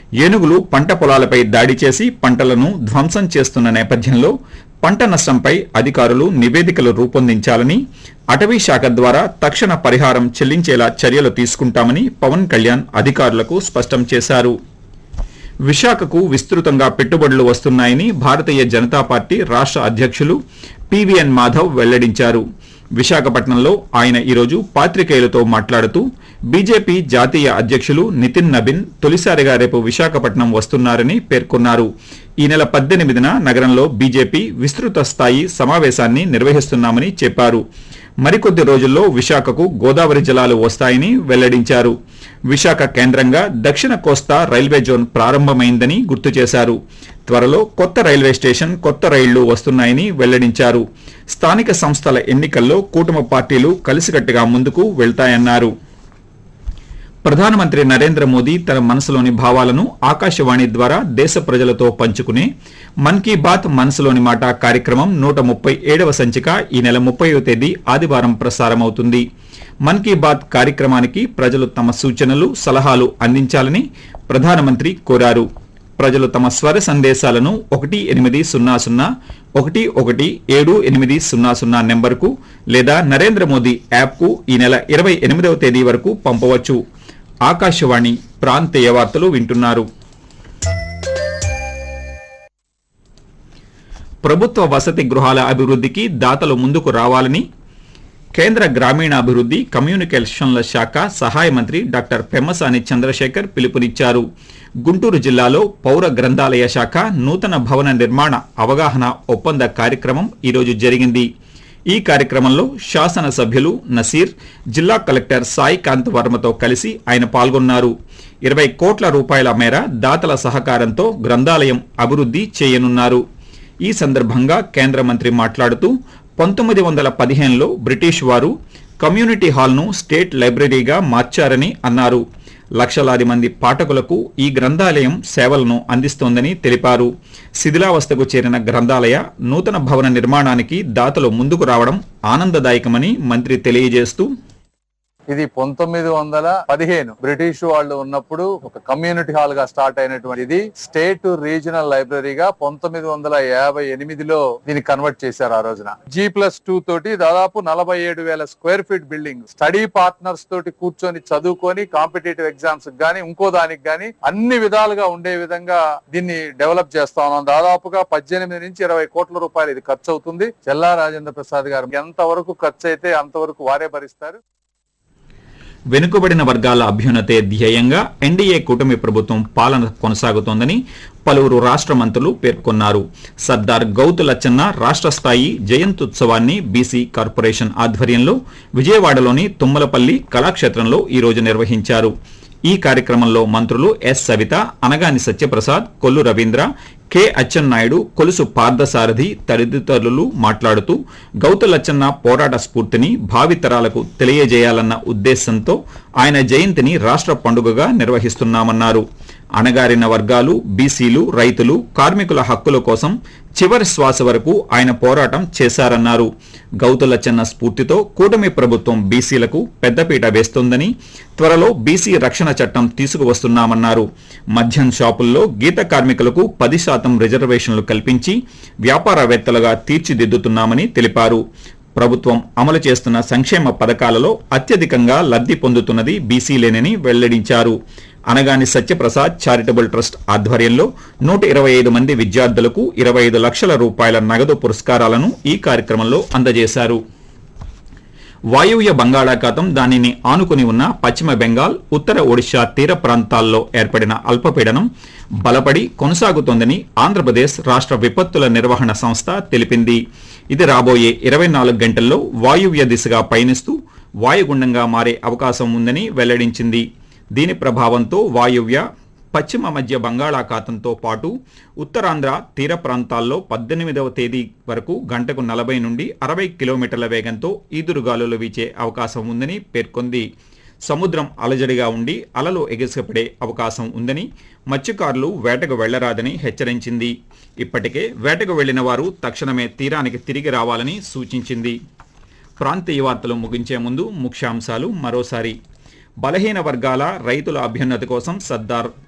ఏనుగులు పంట పొలాలపై దాడి చేసి పంటలను ధ్వంసం చేస్తున్న నేపథ్యంలో పంట నష్టంపై అధికారులు నివేదికలు రూపొందించాలని అటవీ శాఖ ద్వారా తక్షణ పరిహారం చెల్లించేలా చర్యలు తీసుకుంటామని పవన్ కళ్యాణ్ అధికారులకు స్పష్టం చేశారు విశాఖకు విస్తృతంగా పెట్టుబడులు వస్తున్నాయని భారతీయ జనతా పార్టీ రాష్ట్ర అధ్యక్షులు పివిఎన్ మాధవ్ వెల్లడించారు విశాఖపట్నంలో ఆయన ఈరోజు పాత్రికేయులతో మాట్లాడుతూ బీజేపీ జాతీయ అధ్యక్షులు నితిన్ నబిన్ తొలిసారిగా రేపు విశాఖపట్నం వస్తున్నారని పేర్కొన్నారు ఈ నెల పద్దెనిమిదిన నగరంలో బీజేపీ విస్తృత స్థాయి సమావేశాన్ని నిర్వహిస్తున్నామని చెప్పారు మరికొద్ది రోజుల్లో విశాఖకు గోదావరి జలాలు వస్తాయని వెల్లడించారు విశాఖ కేంద్రంగా దక్షిణ కోస్తా రైల్వే జోన్ ప్రారంభమైందని గుర్తు చేశారు త్వరలో కొత్త రైల్వే స్టేషన్ కొత్త రైళ్లు వస్తున్నాయని వెల్లడించారు స్థానిక సంస్థల ఎన్నికల్లో కూటమి పార్టీలు కలిసికట్టుగా ముందుకు వెళ్తాయన్నారు ప్రధానమంత్రి నరేంద్ర మోదీ తన మనసులోని భావాలను ఆకాశవాణి ద్వారా దేశ ప్రజలతో పంచుకునే మన్ కీ బాత్ మనసులోని మాట కార్యక్రమం నూట ముప్పై ఏడవ సంచిక ఈ నెల ముప్పైవ తేదీ ఆదివారం ప్రసారమవుతుంది మన్ కీ బాత్ కార్యక్రమానికి ప్రజలు తమ సూచనలు సలహాలు అందించాలని ప్రధానమంత్రి కోరారు ప్రజలు తమ స్వర సందేశాలను ఒకటి ఎనిమిది సున్నా సున్నా ఒకటి ఒకటి ఏడు ఎనిమిది సున్నా సున్నా నెంబర్కు లేదా నరేంద్ర మోదీ యాప్కు ఈ నెల ఇరవై ఎనిమిదవ తేదీ వరకు పంపవచ్చు ఆకాశవాణి ప్రాంతీయ వార్తలు వింటున్నారు ప్రభుత్వ వసతి గృహాల అభివృద్ధికి దాతలు ముందుకు రావాలని కేంద్ర గ్రామీణాభివృద్ధి కమ్యూనికేషన్ల శాఖ సహాయ మంత్రి డాక్టర్ పెమ్మసాని చంద్రశేఖర్ పిలుపునిచ్చారు గుంటూరు జిల్లాలో పౌర గ్రంథాలయ శాఖ నూతన భవన నిర్మాణ అవగాహన ఒప్పంద కార్యక్రమం ఈరోజు జరిగింది ఈ కార్యక్రమంలో శాసనసభ్యులు నసీర్ జిల్లా కలెక్టర్ సాయి కాంత్ వర్మతో కలిసి ఆయన పాల్గొన్నారు ఇరవై కోట్ల రూపాయల మేర దాతల సహకారంతో గ్రంథాలయం అభివృద్ధి చేయనున్నారు ఈ సందర్భంగా కేంద్ర మంత్రి మాట్లాడుతూ పంతొమ్మిది వందల పదిహేనులో బ్రిటిష్ వారు కమ్యూనిటీ హాల్ను స్టేట్ లైబ్రరీగా మార్చారని అన్నారు లక్షలాది మంది పాఠకులకు ఈ గ్రంథాలయం సేవలను అందిస్తోందని తెలిపారు శిథిలావస్థకు చేరిన గ్రంథాలయ నూతన భవన నిర్మాణానికి దాతలు ముందుకు రావడం ఆనందదాయకమని మంత్రి తెలియజేస్తూ ఇది పంతొమ్మిది వందల పదిహేను బ్రిటిష్ వాళ్ళు ఉన్నప్పుడు ఒక కమ్యూనిటీ హాల్ గా స్టార్ట్ అయినటువంటి ఇది స్టేట్ రీజనల్ లైబ్రరీగా పంతొమ్మిది వందల యాభై ఎనిమిదిలో దీన్ని కన్వర్ట్ చేశారు ఆ రోజున జీ ప్లస్ టూ తోటి దాదాపు నలభై ఏడు వేల square feet building study partners తోటి కూర్చొని చదువుకొని కాంపిటేటివ్ ఎగ్జామ్స్ గానీ ఇంకో దానికి గానీ అన్ని విధాలుగా ఉండే విధంగా దీన్ని డెవలప్ చేస్తా ఉన్నాం దాదాపుగా పద్దెనిమిది నుంచి ఇరవై కోట్ల రూపాయలు ఇది ఖర్చు అవుతుంది చెల్లా రాజేంద్ర ప్రసాద్ గారు ఎంత వరకు ఖర్చు అయితే అంతవరకు వారే భరిస్తారు వెనుకబడిన వర్గాల అభ్యున్నతే ధ్యేయంగా ఎన్డీఏ కూటమి ప్రభుత్వం పాలన కొనసాగుతోందని పలువురు రాష్ట్ర మంత్రులు పేర్కొన్నారు సర్దార్ గౌతు లచ్చన్న రాష్ట్ర స్థాయి జయంత్యుత్సవాన్ని బీసీ కార్పొరేషన్ ఆధ్వర్యంలో విజయవాడలోని తుమ్మలపల్లి కళాక్షేత్రంలో ఈ రోజు నిర్వహించారు ఈ కార్యక్రమంలో మంత్రులు ఎస్ సవిత అనగాని సత్యప్రసాద్ కొల్లు రవీంద్ర కె అచ్చెన్నాయుడు కొలుసు పార్థసారథి తదితరులు మాట్లాడుతూ గౌతలచ్చన్న పోరాట స్ఫూర్తిని భావితరాలకు తెలియజేయాలన్న ఉద్దేశంతో ఆయన జయంతిని రాష్ట్ర పండుగగా నిర్వహిస్తున్నామన్నారు అణగారిన వర్గాలు బీసీలు రైతులు కార్మికుల హక్కుల కోసం చివరి శ్వాస వరకు ఆయన పోరాటం చేశారన్నారు గౌతులచ్చన్న స్ఫూర్తితో కూటమి ప్రభుత్వం బీసీలకు పెద్దపీట వేస్తోందని త్వరలో బీసీ రక్షణ చట్టం తీసుకువస్తున్నామన్నారు మద్యం షాపుల్లో గీత కార్మికులకు పది శాతం రిజర్వేషన్లు కల్పించి వ్యాపారవేత్తలుగా తీర్చిదిద్దుతున్నామని తెలిపారు ప్రభుత్వం అమలు చేస్తున్న సంక్షేమ పథకాలలో అత్యధికంగా లబ్ధి పొందుతున్నది బీసీలేనని వెల్లడించారు అనగాని సత్యప్రసాద్ చారిటబుల్ ట్రస్ట్ ఆధ్వర్యంలో నూట ఇరవై ఐదు మంది విద్యార్థులకు ఇరవై ఐదు లక్షల రూపాయల నగదు పురస్కారాలను ఈ కార్యక్రమంలో అందజేశారు వాయువ్య బంగాళాఖాతం దానిని ఆనుకుని ఉన్న పశ్చిమ బెంగాల్ ఉత్తర ఒడిశా తీర ప్రాంతాల్లో ఏర్పడిన అల్పపీడనం బలపడి కొనసాగుతోందని ఆంధ్రప్రదేశ్ రాష్ట్ర విపత్తుల నిర్వహణ సంస్థ తెలిపింది ఇది రాబోయే ఇరవై నాలుగు గంటల్లో వాయువ్య దిశగా పయనిస్తూ వాయుగుండంగా మారే అవకాశం ఉందని వెల్లడించింది దీని ప్రభావంతో వాయువ్య పశ్చిమ మధ్య బంగాళాఖాతంతో పాటు ఉత్తరాంధ్ర తీర ప్రాంతాల్లో పద్దెనిమిదవ తేదీ వరకు గంటకు నలభై నుండి అరవై కిలోమీటర్ల వేగంతో ఈదురుగాలులు వీచే అవకాశం ఉందని పేర్కొంది సముద్రం అలజడిగా ఉండి అలలు ఎగిసిపడే అవకాశం ఉందని మత్స్యకారులు వేటకు వెళ్లరాదని హెచ్చరించింది ఇప్పటికే వేటకు వెళ్లిన వారు తక్షణమే తీరానికి తిరిగి రావాలని సూచించింది ప్రాంతీయ వార్తలు ముగించే ముందు ముఖ్యాంశాలు మరోసారి బలహీన వర్గాల రైతుల అభ్యున్నతి కోసం సర్దార్